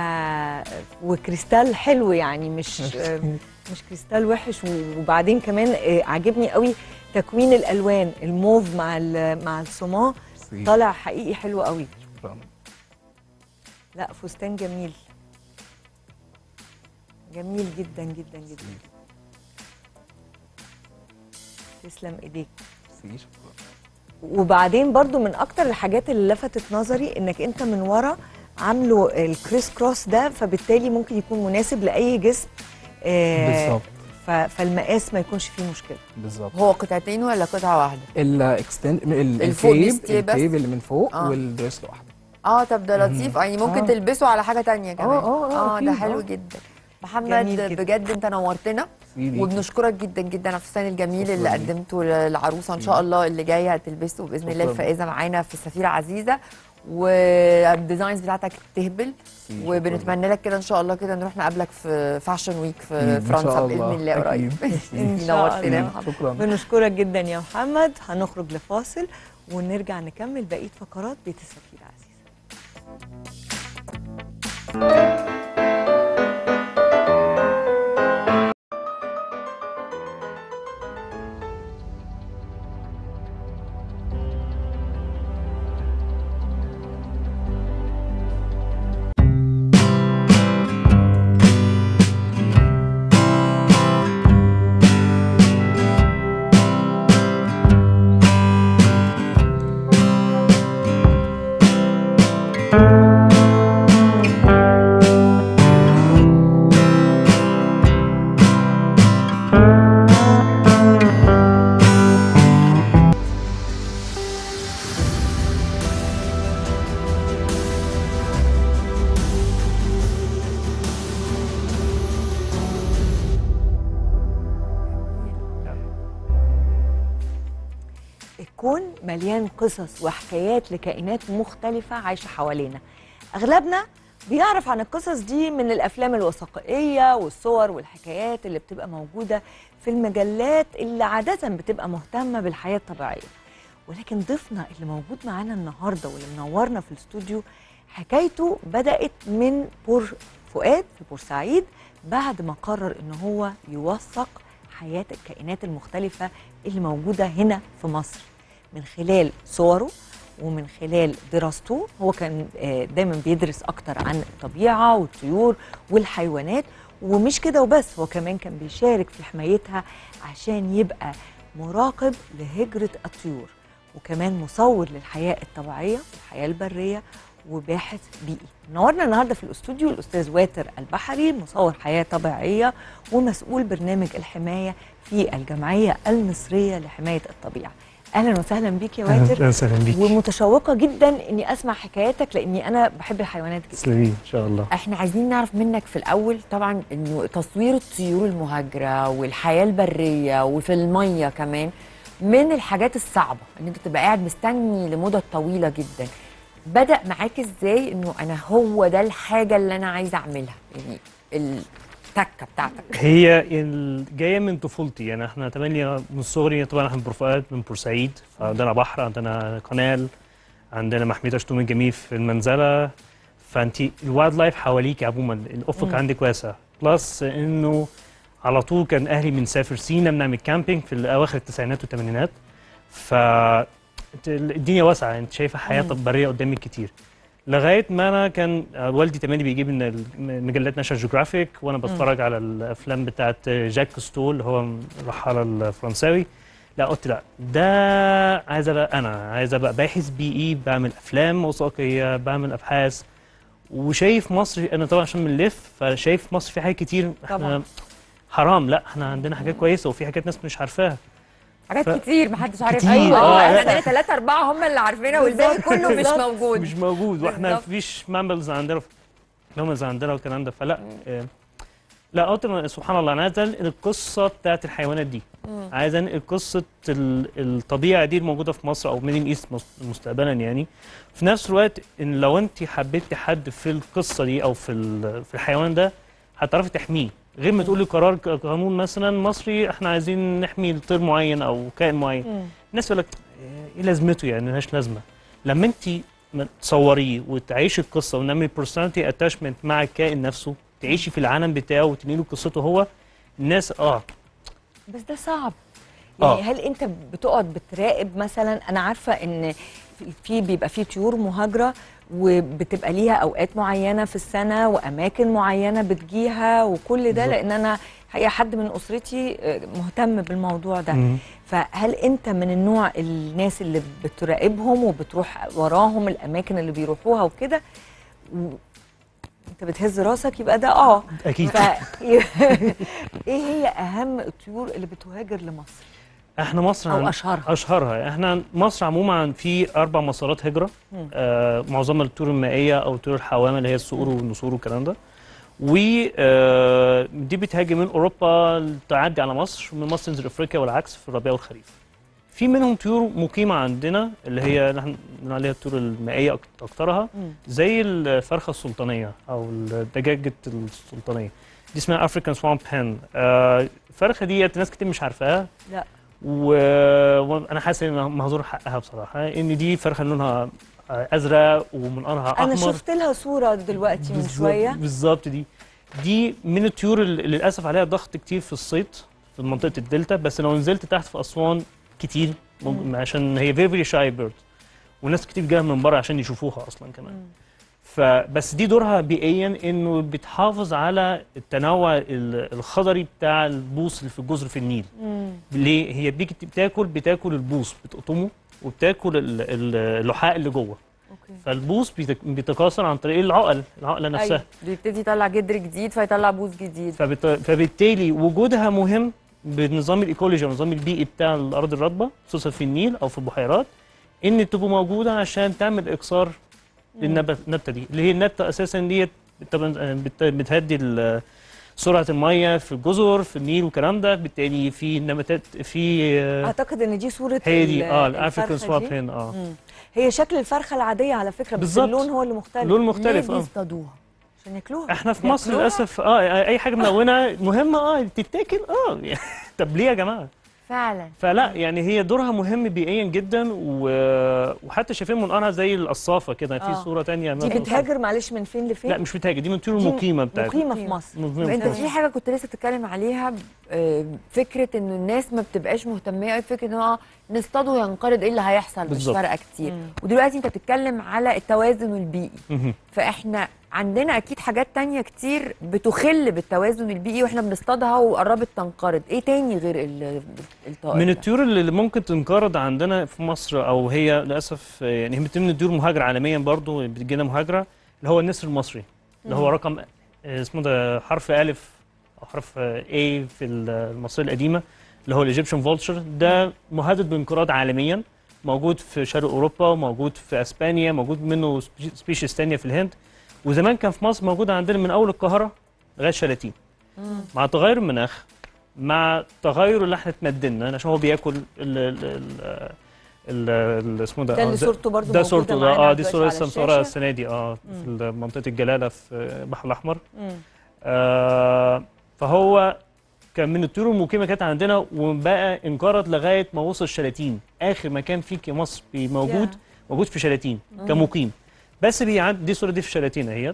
وكريستال حلو يعني مش مش كريستال وحش وبعدين كمان آه، عاجبني قوي تكوين الالوان الموف مع ال- مع الصمام طالع حقيقي حلو قوي شكراً. لا فستان جميل جميل جدا جدا جدا تسلم ايديك ميرسي، شكراً. وبعدين برضو من اكتر الحاجات اللي لفتت نظري انك انت من ورا عامله الكريس كروس ده فبالتالي ممكن يكون مناسب لاي جسم آه، بالظبط ف- فالمقاس ما يكونش فيه مشكله بالظبط هو قطعتين ولا قطعه واحده الاكستند الفوق التيب بيستي بس؟ التيب اللي من فوق آه. والدريس لوحده اه طب ده لطيف يعني ممكن آه. تلبسه على حاجه تانية كمان آه، آه، اه ده أكيد، حلو آه. جدا محمد جميل جدا. بجد انت نورتنا سيدي. وبنشكرك جدا جدا على الفستان الجميل اللي شكراً. قدمته للعروسه ان شاء الله اللي جايه هتلبسه باذن الله شكراً. الفائزه معانا في السفيره عزيزه والديزاينز بتاعتك تهبل شكراً. وبنتمنى لك كده ان شاء الله كده نروح نقابلك في فاشن ويك في أكيد، إن فرنسا شاء باذن الله. الله قريب أكيد. إن شاء نورتنا يا الله. محمد شكرا بنشكرك جدا يا محمد هنخرج لفاصل ونرجع نكمل بقيه فقرات بيت السفيره عزيزه الكون مليان قصص وحكايات لكائنات مختلفة عايشة حوالينا أغلبنا بيعرف عن القصص دي من الأفلام الوثائقية والصور والحكايات اللي بتبقى موجودة في المجلات اللي عادة بتبقى مهتمة بالحياة الطبيعية ولكن ضيفنا اللي موجود معانا النهاردة واللي منورنا في الاستوديو حكايته بدأت من بور فؤاد في بورسعيد بعد ما قرر ان هو يوثق حياة الكائنات المختلفة اللي موجودة هنا في مصر من خلال صوره ومن خلال دراسته هو كان آه، دايما بيدرس اكتر عن الطبيعة والطيور والحيوانات ومش كده وبس هو كمان كان بيشارك في حمايتها عشان يبقى مراقب لهجرة الطيور وكمان مصور للحياة الطبيعية والحياة البرية وباحث بيئي نورنا النهارده في الاستوديو الاستاذ واتر البحري مصور حياه طبيعيه ومسؤول برنامج الحمايه في الجمعيه المصريه لحمايه الطبيعه اهلا وسهلا بيك يا واتر اهلا وسهلا بيك ومتشوقه جدا اني اسمع حكاياتك لاني انا بحب الحيوانات جدا تسلمي ان شاء الله احنا عايزين نعرف منك في الاول طبعا انه تصوير الطيور المهاجره والحياه البريه وفي الميه كمان من الحاجات الصعبه ان انت تبقى قاعد مستني لمده طويله جدا بدا معاك ازاي انه انا هو ده الحاجه اللي انا عايزه اعملها يعني التكه بتاعتك هي ال- جايه من طفولتي يعني احنا تملي من صغري طبعا احنا من بورفؤاد من بورسعيد فعندنا بحر عندنا قناه عندنا محميه اشتوم الجميل في المنزله فانت الوايلد لايف حواليك عموما الافق عندك واسع بلس انه على طول كان اهلي بنسافر سينا بنعمل كامبينج في اواخر التسعينات والثمانينات ف الدنيا واسعه انت شايفه حياه بريه قدامك كتير لغايه ما انا كان آه، والدي تملي بيجيب لنا مجلات ناشونال جيوغرافيك وانا بتفرج على الافلام بتاعت جاك كوستول اللي هو الرحاله الفرنساوي لا قلت لا ده عايز ابقى انا عايز ابقى باحث بيئي بعمل افلام وثائقيه بعمل ابحاث وشايف مصر انا طبعا عشان بنلف فشايف مصر في حاجات كتير طبعاً. احنا حرام لا احنا عندنا حاجات كويسه وفي حاجات ناس مش عارفاها حاجات ف- كتير محدش عارف كتير. اه آه، احنا لا. عندنا ثلاثة أربعة هم اللي عارفينها والباقي كله مش بالظبط. موجود مش موجود واحنا بالظبط. مفيش مامبلز عندنا مامبلز عندنا والكلام ده فلا آه، لا قلت له سبحان الله انا عايز انقل القصه بتاعت الحيوانات دي عايز انقل قصه ال- الطبيعه دي الموجوده في مصر او ميدل ايست مستقبلا يعني في نفس الوقت ان لو انت حبيتي حد في القصه دي او في ال- في الحيوان ده هتعرفي تحميه غير ما تقولي قرار ك- قانون مثلا مصري احنا عايزين نحمي طير معين او كائن معين الناس تقول لك ايه لازمته يعني ملهاش لازمه لما انت ما تصوريه وتعيشي القصه ونعمل بيرسوناليتي اتاشمنت مع الكائن نفسه تعيشي في العالم بتاعه وتنقلي قصته هو الناس اه بس ده صعب يعني آه. هل انت بتقعد بتراقب مثلا انا عارفه ان في- في بيبقى في طيور مهاجره وبتبقى ليها اوقات معينه في السنه واماكن معينه بتجيها وكل ده بالظبط. لان انا هي حد من اسرتي آه، مهتم بالموضوع ده مم. فهل انت من النوع الناس اللي بتراقبهم وبتروح وراهم الاماكن اللي بيروحوها وكده و- انت بتهز راسك يبقى ده اه اكيد ف... ايه هي اهم الطيور اللي بتهاجر لمصر احنا مصر او عن- اشهرها اشهرها احنا مصر عموما في اربع مسارات هجره مم. آه معظمها الطيور المائيه او طيور الحوامل اللي هي الصقور والنسور والكلام ده ودي بتهاجم من اوروبا تعدي على مصر ومن مصر تنزل افريقيا والعكس في الربيع والخريف في منهم طيور مقيمه عندنا اللي هي اللي احنا بنقول عليها الطيور المائيه أك- اكترها مم. زي الفرخه السلطانيه او الدجاجه السلطانيه دي اسمها افريكان سوامب هان الفرخه ديت ناس كتير مش عارفاها لا. و- وانا حاسس ان مهزور حقها بصراحه ان دي فرخه لونها آه، ازرق ومنقارها احمر انا شفت لها صوره دلوقتي من بالظبط- شويه بالظبط دي دي من الطيور اللي للاسف عليها ضغط كتير في الصيد في منطقه الدلتا بس لو نزلت تحت في اسوان كتير مم. عشان هي فيري فيري شاي بيرد وناس كتير جايه من بره عشان يشوفوها اصلا كمان فبس دي دورها بيئيا انه بتحافظ على التنوع ال- الخضري بتاع البوص اللي في الجزر في النيل مم. ليه هي بتيجي بتاكل بتاكل البوص بتقطمه وبتاكل ال- ال- اللحاء اللي جوه اوكي فالبوص بيتك- بيتكاثر عن طريق العقل العقله نفسها أيوة. بيبتدي يطلع جدر جديد فيطلع بوز جديد فبت... فبالتالي وجودها مهم بالنظام الايكولوجي والنظام البيئي بتاع الارض الرطبه خصوصا في النيل او في البحيرات ان تبقى موجوده عشان تعمل اكسار للنبات النبته دي اللي هي النبته اساسا ديت طبعا بت- بتهدي ال- سرعه الميه في الجزر في النيل والكلام ده بالتالي في نباتات في اعتقد ان دي صوره هي دي ال- اه الفرخة الافريكان دي. سواب هين اه مم. هي شكل الفرخه العاديه على فكره بس بالظبط. اللون هو اللي مختلف لون مختلف ليه اه بيصطادوها عشان ياكلوها احنا في مصر ياكلوها؟ للاسف اه اي حاجه ملونه مهمه اه تتاكل اه طب ليه يا جماعه فعلا فلا يعني هي دورها مهم بيئيا جدا و... وحتى شايفين منقارها زي القصافه كده في آه. صوره تانية دي مثلاً. بتهاجر معلش من فين لفين لا مش بتهاجر دي من الطيور دي المقيمه بتاعتها مقيمه في مصر مقيمة انت في مصر. في حاجه كنت لسه بتتكلم عليها آه، فكره انه الناس ما بتبقاش مهتميه قوي فكره ان هو نصطاد وينقرض ايه اللي هيحصل مش بالظبط. فارقه كتير مم. ودلوقتي انت بتتكلم على التوازن البيئي مهم. فاحنا عندنا اكيد حاجات تانية كتير بتخل بالتوازن البيئي واحنا بنصطادها وقربت تنقرض ايه تاني غير ال- الطائر من ده؟ الطيور اللي ممكن تنقرض عندنا في مصر او هي للاسف يعني هي من الطيور المهاجره عالميا برضو بتجي لنا مهاجره اللي هو النسر المصري اللي هو رقم آه، اسمه ده حرف الف او حرف اي في المصريه القديمه اللي هو الايجيبشن فولتشر ده مهدد بانقراض عالميا موجود في شرق اوروبا وموجود في اسبانيا موجود منه سبيشيز تانية في الهند وزمان كان في مصر موجود عندنا من اول القاهره لغايه شلاتين مع تغير المناخ مع تغير اللي احنا اتمدنا عشان هو بياكل ال ال ال ال- ال- اسمه ده ده آه، اللي صورته برضو ده موجودة صورته ده معانا اه دي دلوقتي صوره على لسه مصورها الشاشة. السنه دي اه في منطقه الجلاله في البحر الاحمر مم. آه فهو كان من الطيور المقيمه كانت عندنا وبقى انقرض لغايه ما وصل شلاتين اخر مكان فيه في مصر بي- موجود موجود في شلاتين كمقيم بس بيعد دي الصوره دي في شلاتين اهيت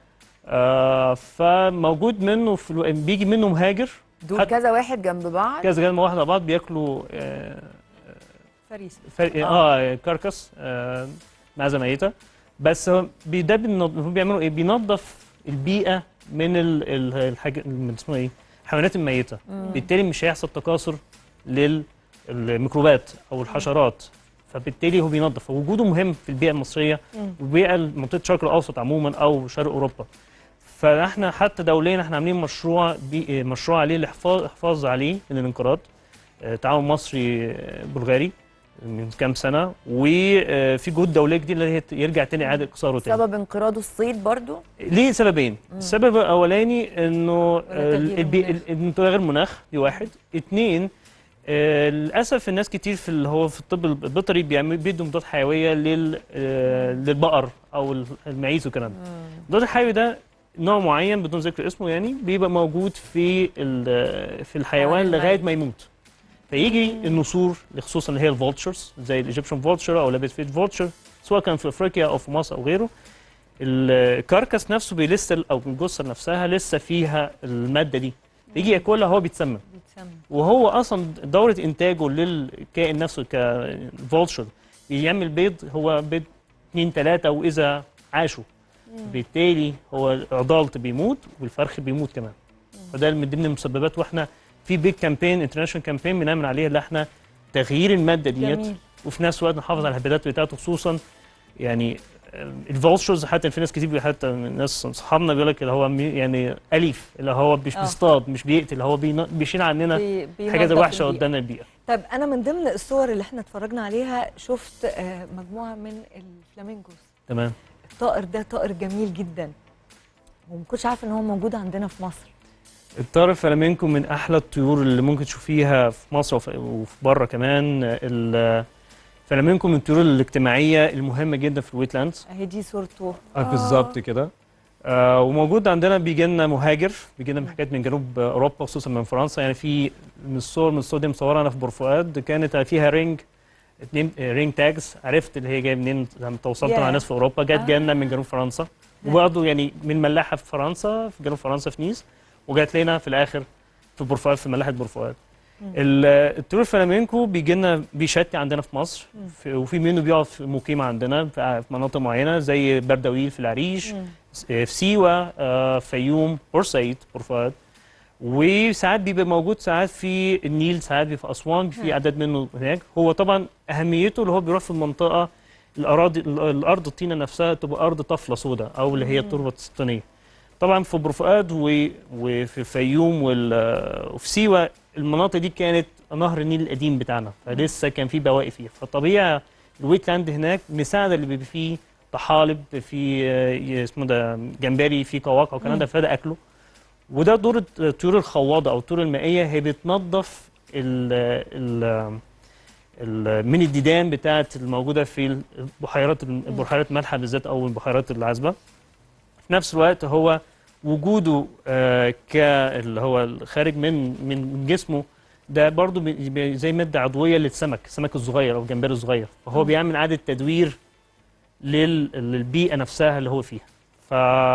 آه فموجود منه في الو... بيجي منه مهاجر دول حد- كذا واحد جنب بعض كذا جنب واحد مع بعض بياكلوا آه فريسه فرق اه كركس آه معزه ميته بس هو بي- ده بينض- هم بيعملوا ايه بينظف البيئه من ال- ال- الحاجه من اسمها ايه الحيوانات الميته بالتالي مش هيحصل تكاثر للميكروبات او الحشرات فبالتالي هو بينظف وجوده مهم في البيئه المصريه وبيئه منطقه الشرق الاوسط عموما او شرق اوروبا فاحنا حتى دوليا احنا عاملين مشروع بي مشروع عليه الحفاظ الحفاظ عليه من الانقراض آه، تعاون مصري آه، بلغاري من كام سنه وفي جهود دوليه جديده اللي هي يرجع تاني اعاده اكساره تاني سبب انقراضه الصيد برضو ليه سببين السبب الاولاني انه تغيير البي- المناخ. ال- تغير المناخ دي واحد اتنين آه، للاسف الناس كتير في اللي هو في الطب البيطري بيعمل بيدوا مضاد حيويه لل آه، للبقر او ال- المعيز والكلام ده المضاد الحيوي ده نوع معين بدون ذكر اسمه يعني بيبقى موجود في ال- في الحيوان حيوان لغايه الميت. ما يموت فيجي النسور خصوصا اللي هي الفولتشرز زي الايجيبشن فولتشر او لابيت فيت فولتشر سواء كان في افريقيا او في مصر او غيره الكركس نفسه بي لسه او الجثه نفسها لسه فيها الماده دي يجي ياكلها هو بيتسمم بيتسمى وهو اصلا دوره انتاجه للكائن نفسه كفولتشر بيعمل بيض هو بيض اثنين ثلاثه واذا عاشوا بالتالي هو العضالت بيموت والفرخ بيموت كمان فده من ضمن المسببات واحنا في بيج كامبين انترناشونال كامبين بنعمل عليها اللي احنا تغيير الماده ديت جميل. وفي نفس الوقت نحافظ على الهباتات بتاعته خصوصا يعني الفولشرز حتى في ناس كتير حتى من ناس اصحابنا بيقول لك اللي هو مي- يعني اليف اللي هو مش آه. بيصطاد مش بيقتل اللي هو بينا- بيشيل عننا بي- بينظف الحاجات الوحشه البيئة. قدام البيئه طيب انا من ضمن الصور اللي احنا اتفرجنا عليها شفت آه، مجموعه من الفلامينجوس تمام الطائر ده طائر جميل جدا وما كنتش عارفه ان هو موجود عندنا في مصر الطائر الفلامينكو من احلى الطيور اللي ممكن تشوفيها في مصر وفي وفي بره كمان الفلامينكو من الطيور الاجتماعيه المهمه جدا في الويتلاندز اهي دي صورته آه بالظبط كده آه وموجود عندنا بيجي لنا مهاجر بيجي لنا حاجات من جنوب اوروبا خصوصا من فرنسا يعني في من الصور من الصور دي مصوره انا في بورفؤاد كانت فيها رينج اتنين آه، رينج تاجز عرفت اللي هي جايه منين لما تواصلت ياه. مع ناس في اوروبا جت جايه لنا من جنوب فرنسا وبرضه يعني من ملاحه في فرنسا في جنوب فرنسا في نيس وجات لنا في الاخر في بورفؤاد في ملاحه بورفؤاد ال- الطيور الفلامينكو بيجي لنا بيشتي عندنا في مصر في وفي منه بيقعد في مقيم عندنا في في مناطق معينه زي بردويل في العريش في سيوه آه، فيوم بورسعيد بورفؤاد وساعات بيبقى موجود ساعات في النيل ساعات بيبقى في اسوان في عدد منه هناك هو طبعا اهميته اللي هو بيروح في المنطقه الاراضي الارض الطينه نفسها تبقى ارض طفله سوداء او اللي هي التربه السيستانيه طبعا في بورفؤاد و- وفي الفيوم وال- وفي سيوه المناطق دي كانت نهر النيل القديم بتاعنا فلسه كان في بواقي فيها فطبيعي الويت لاند هناك مساعده اللي بيبقى فيه طحالب في آه، اسمه ده جمبري في قواقع والكلام ده فده اكله وده دور الطيور الخواضه او الطيور المائيه هي بتنظف ال ال ال- من الديدان بتاعت الموجوده في البحيرات البحيرات المالحه بالذات او البحيرات العذبه في نفس الوقت هو وجوده آه ك اللي هو خارج من من جسمه ده برضه بي- بي- زي ماده عضويه للسمك السمك الصغير او الجمبري الصغير فهو بيعمل اعاده تدوير لل- للبيئه نفسها اللي هو فيها ف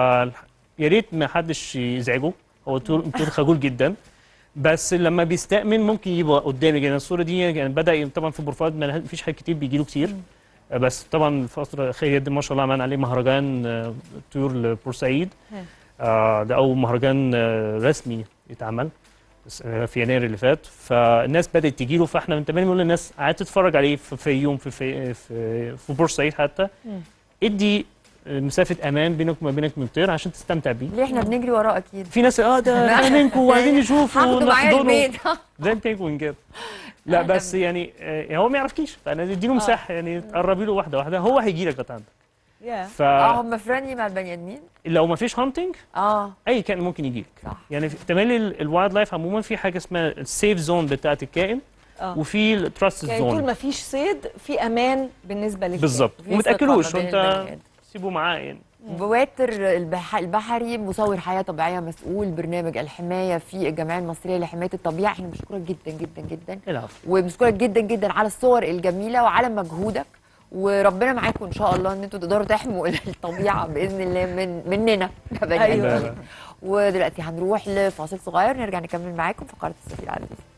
يا ريت ما حدش يزعجه هو طول طول خجول جدا بس لما بيستأمن ممكن يبقى قدامي يعني الصوره دي يعني بدا طبعا في بورفؤاد ما فيش حاجات كتير بيجي له كتير بس طبعا الفتره الاخيره دي ما شاء الله عملنا عليه مهرجان آه، طيور لبورسعيد ها. آه، ده اول مهرجان آه، رسمي يتعمل بس- آه، في يناير اللي فات فالناس بدات تجي له فاحنا من تمام بنقول للناس قاعد تتفرج عليه في فيوم في في في, في بورسعيد حتى ادي آه، مسافه امان بينك وما بينك من الطير عشان تستمتع بيه ليه احنا بنجري وراه اكيد في ناس اه ده فلامينكو وعايزين نشوفه هاخده معايا ونحضنه البيت زي البينجوين كده لا بس يعني آه، هو ما يعرفكيش فانا اديله مساحه يعني تقربي له واحده واحده هو هيجي لك لغايه عندك يا اه فلو هم فريندلي مع البني ادمين ما فيش هانتنج اه اي كائن ممكن يجي لك صح يعني في- تملي الوايلد لايف عموما في حاجه اسمها السيف زون بتاعت الكائن اه وفي التراست يعني طول زون ما فيش صيد في امان بالنسبه للكائن بالظبط في وما ثقة تاكلوش ما بين وانت البني آدم. سيبه معاه يعني بواتر البح... البحري مصور حياه طبيعيه مسؤول برنامج الحمايه في الجمعيه المصريه لحمايه الطبيعه احنا بنشكرك جدا جدا جدا العفو وبنشكرك جدا جدا على الصور الجميله وعلى مجهودك وربنا معاكم ان شاء الله ان انتوا تقدروا تحموا الطبيعه باذن الله من مننا كبني أيوة. آدمين. ودلوقتي هنروح لفاصل صغير نرجع نكمل معاكم فقره السفير العزيز